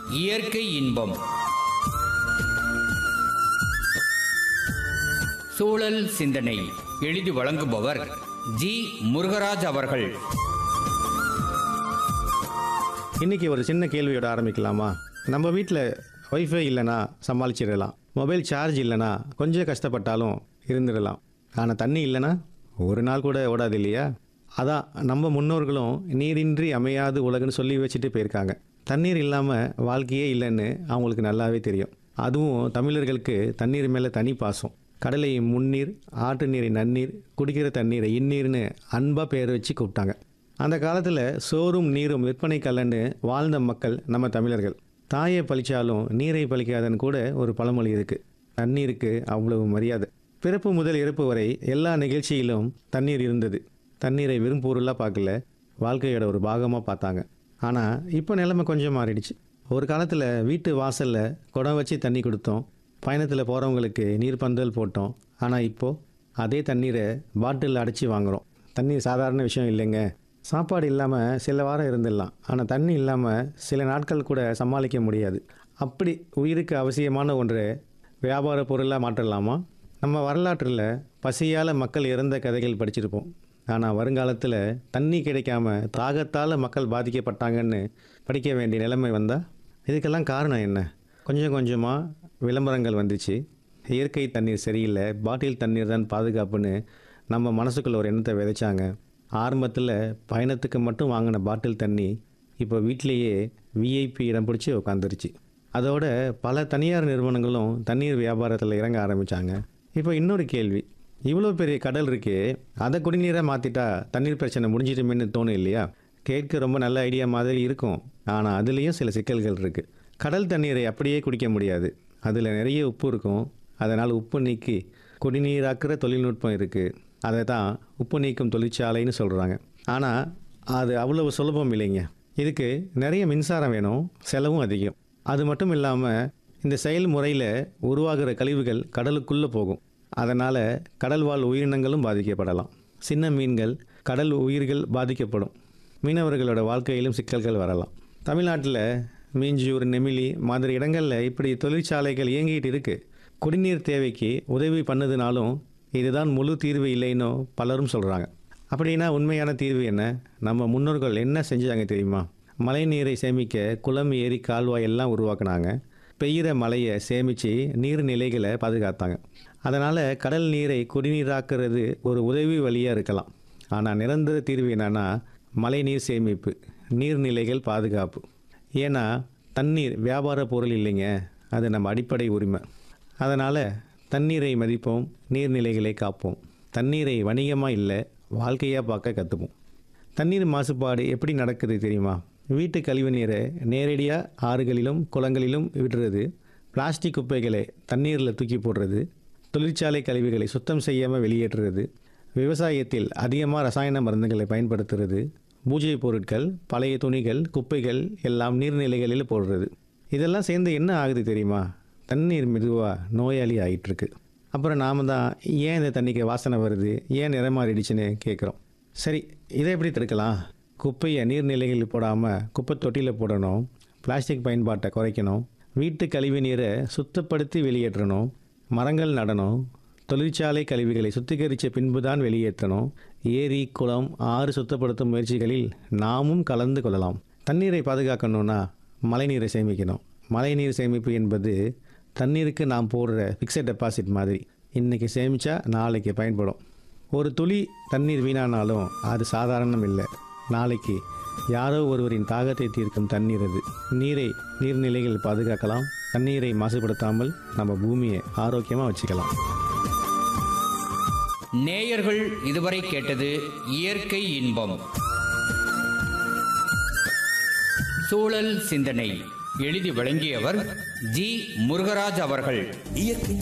இயற்கை இன்பம் சூழல் சிந்தனை எழுதி வழங்குபவர் ஜி முருகராஜ் அவர்கள் இன்னைக்கு ஒரு சின்ன கேள்வியோட ஆரம்பிக்கலாமா நம்ம வீட்டில் ஒய்ஃபை இல்லைனா சமாளிச்சிடலாம் மொபைல் சார்ஜ் இல்லைனா கொஞ்சம் கஷ்டப்பட்டாலும் இருந்துடலாம் ஆனால் தண்ணி இல்லைனா ஒரு நாள் கூட ஓடாது இல்லையா அதான் நம்ம முன்னோர்களும் நீரின்றி அமையாது உலகுன்னு சொல்லி வச்சுட்டு போயிருக்காங்க தண்ணீர் இல்லாமல் வாழ்க்கையே இல்லைன்னு அவங்களுக்கு நல்லாவே தெரியும் அதுவும் தமிழர்களுக்கு தண்ணீர் மேலே தனி பாசம் கடலை முன்னீர் ஆற்று நீரை நன்னீர் குடிக்கிற தண்ணீரை இந்நீர்னு அன்பாக பேர் வச்சு கூப்பிட்டாங்க அந்த காலத்தில் சோறும் நீரும் விற்பனை கல்லன்னு வாழ்ந்த மக்கள் நம்ம தமிழர்கள் தாயை பழிச்சாலும் நீரை பழிக்காதன்னு கூட ஒரு பழமொழி இருக்குது தண்ணீருக்கு அவ்வளவு மரியாதை பிறப்பு முதல் இறப்பு வரை எல்லா நிகழ்ச்சியிலும் தண்ணீர் இருந்தது தண்ணீரை வெறும் பொருளாக பார்க்கல வாழ்க்கையோட ஒரு பாகமாக பார்த்தாங்க ஆனால் இப்போ நிலைமை கொஞ்சம் மாறிடுச்சு ஒரு காலத்தில் வீட்டு வாசலில் குடம் வச்சு தண்ணி கொடுத்தோம் பயணத்தில் போகிறவங்களுக்கு நீர் பந்தல் போட்டோம் ஆனால் இப்போது அதே தண்ணீரை பாட்டிலில் அடைச்சி வாங்குகிறோம் தண்ணீர் சாதாரண விஷயம் இல்லைங்க சாப்பாடு இல்லாமல் சில வாரம் இருந்துடலாம் ஆனால் தண்ணி இல்லாமல் சில நாட்கள் கூட சமாளிக்க முடியாது அப்படி உயிருக்கு அவசியமான ஒன்றை வியாபார பொருளாக மாற்றலாமா நம்ம வரலாற்றில் பசியால் மக்கள் இறந்த கதைகள் படிச்சிருப்போம் ஆனால் வருங்காலத்தில் தண்ணி கிடைக்காம தாகத்தால் மக்கள் பாதிக்கப்பட்டாங்கன்னு படிக்க வேண்டிய நிலைமை வந்தால் இதுக்கெல்லாம் காரணம் என்ன கொஞ்சம் கொஞ்சமாக விளம்பரங்கள் வந்துச்சு இயற்கை தண்ணீர் சரியில்லை பாட்டில் தண்ணீர் தான் பாதுகாப்புன்னு நம்ம மனசுக்குள்ள ஒரு எண்ணத்தை விதைச்சாங்க ஆரம்பத்தில் பயணத்துக்கு மட்டும் வாங்கின பாட்டில் தண்ணி இப்போ வீட்டிலேயே விஐபி இடம் பிடிச்சி உட்காந்துருச்சு அதோட பல தனியார் நிறுவனங்களும் தண்ணீர் வியாபாரத்தில் இறங்க ஆரம்பித்தாங்க இப்போ இன்னொரு கேள்வி இவ்வளோ பெரிய கடல் இருக்கே அதை குடிநீரை மாற்றிட்டா தண்ணீர் பிரச்சனை முடிஞ்சிடுமேன்னு தோணும் இல்லையா கேட்க ரொம்ப நல்ல ஐடியா மாதிரி இருக்கும் ஆனால் அதுலேயும் சில சிக்கல்கள் இருக்குது கடல் தண்ணீரை அப்படியே குடிக்க முடியாது அதில் நிறைய உப்பு இருக்கும் அதனால் உப்பு நீக்கி குடிநீராக்குற தொழில்நுட்பம் இருக்குது அதை தான் உப்பு நீக்கும் தொழிற்சாலைன்னு சொல்கிறாங்க ஆனால் அது அவ்வளவு சுலபம் இல்லைங்க இதுக்கு நிறைய மின்சாரம் வேணும் செலவும் அதிகம் அது மட்டும் இல்லாமல் இந்த செயல்முறையில் உருவாகிற கழிவுகள் கடலுக்குள்ளே போகும் அதனால் கடல் வாழ் உயிரினங்களும் பாதிக்கப்படலாம் சின்ன மீன்கள் கடல் உயிர்கள் பாதிக்கப்படும் மீனவர்களோட வாழ்க்கையிலும் சிக்கல்கள் வரலாம் தமிழ்நாட்டில் மீஞ்சூர் நெமிலி மாதிரி இடங்களில் இப்படி தொழிற்சாலைகள் இயங்கிட்டு இருக்கு குடிநீர் தேவைக்கு உதவி பண்ணதுனாலும் இதுதான் முழு தீர்வு இல்லைன்னு பலரும் சொல்கிறாங்க அப்படின்னா உண்மையான தீர்வு என்ன நம்ம முன்னோர்கள் என்ன செஞ்சாங்க தெரியுமா மழை நீரை சேமிக்க குளம் ஏரி கால்வாய் எல்லாம் உருவாக்குனாங்க பெய்கிற மழையை சேமித்து நீர்நிலைகளை பாதுகாத்தாங்க அதனால் கடல் நீரை குடிநீராக்குறது ஒரு உதவி வழியாக இருக்கலாம் ஆனால் நிரந்தர தீர்வு என்னன்னா மழை நீர் சேமிப்பு நீர்நிலைகள் பாதுகாப்பு ஏன்னா தண்ணீர் வியாபார பொருள் இல்லைங்க அது நம்ம அடிப்படை உரிமை அதனால் தண்ணீரை மதிப்போம் நீர்நிலைகளை காப்போம் தண்ணீரை வணிகமாக இல்லை வாழ்க்கையாக பார்க்க கற்றுப்போம் தண்ணீர் மாசுபாடு எப்படி நடக்குது தெரியுமா வீட்டு கழிவு நீரை நேரடியாக ஆறுகளிலும் குளங்களிலும் விடுறது பிளாஸ்டிக் குப்பைகளை தண்ணீரில் தூக்கி போடுறது தொழிற்சாலை கழிவுகளை சுத்தம் செய்யாமல் வெளியேற்றுறது விவசாயத்தில் அதிகமாக ரசாயன மருந்துகளை பயன்படுத்துறது பூஜை பொருட்கள் பழைய துணிகள் குப்பைகள் எல்லாம் நீர்நிலைகளில் போடுறது இதெல்லாம் சேர்ந்து என்ன ஆகுது தெரியுமா தண்ணீர் மெதுவாக நோயாளி ஆகிட்டுருக்கு அப்புறம் நாம தான் ஏன் இந்த தண்ணிக்கு வாசனை வருது ஏன் நிறமாறிடுச்சுன்னு கேட்குறோம் சரி இதை எப்படி தடுக்கலாம் குப்பையை நீர்நிலைகளில் போடாமல் குப்பை தொட்டியில் போடணும் பிளாஸ்டிக் பயன்பாட்டை குறைக்கணும் வீட்டு கழிவு நீரை சுத்தப்படுத்தி வெளியேற்றணும் மரங்கள் நடணும் தொழிற்சாலை கழிவுகளை சுத்திகரித்த பின்பு தான் வெளியேற்றணும் ஏரி குளம் ஆறு சுத்தப்படுத்தும் முயற்சிகளில் நாமும் கலந்து கொள்ளலாம் தண்ணீரை பாதுகாக்கணும்னா மழைநீரை சேமிக்கணும் மழைநீர் சேமிப்பு என்பது தண்ணீருக்கு நாம் போடுற ஃபிக்ஸட் டெபாசிட் மாதிரி இன்றைக்கி சேமித்தா நாளைக்கு பயன்படும் ஒரு துளி தண்ணீர் வீணானாலும் அது சாதாரணம் இல்லை நாளைக்கு யாரோ ஒருவரின் தாகத்தை தீர்க்கும் தண்ணீர் அது நீரை நீர்நிலைகள் பாதுகாக்கலாம் தண்ணீரை மாசுபடுத்தாமல் நம்ம பூமியை ஆரோக்கியமாக வச்சுக்கலாம் நேயர்கள் இதுவரை கேட்டது இயற்கை இன்பம் சூழல் சிந்தனை எழுதி வழங்கியவர் ஜி முருகராஜ் அவர்கள் இயற்கை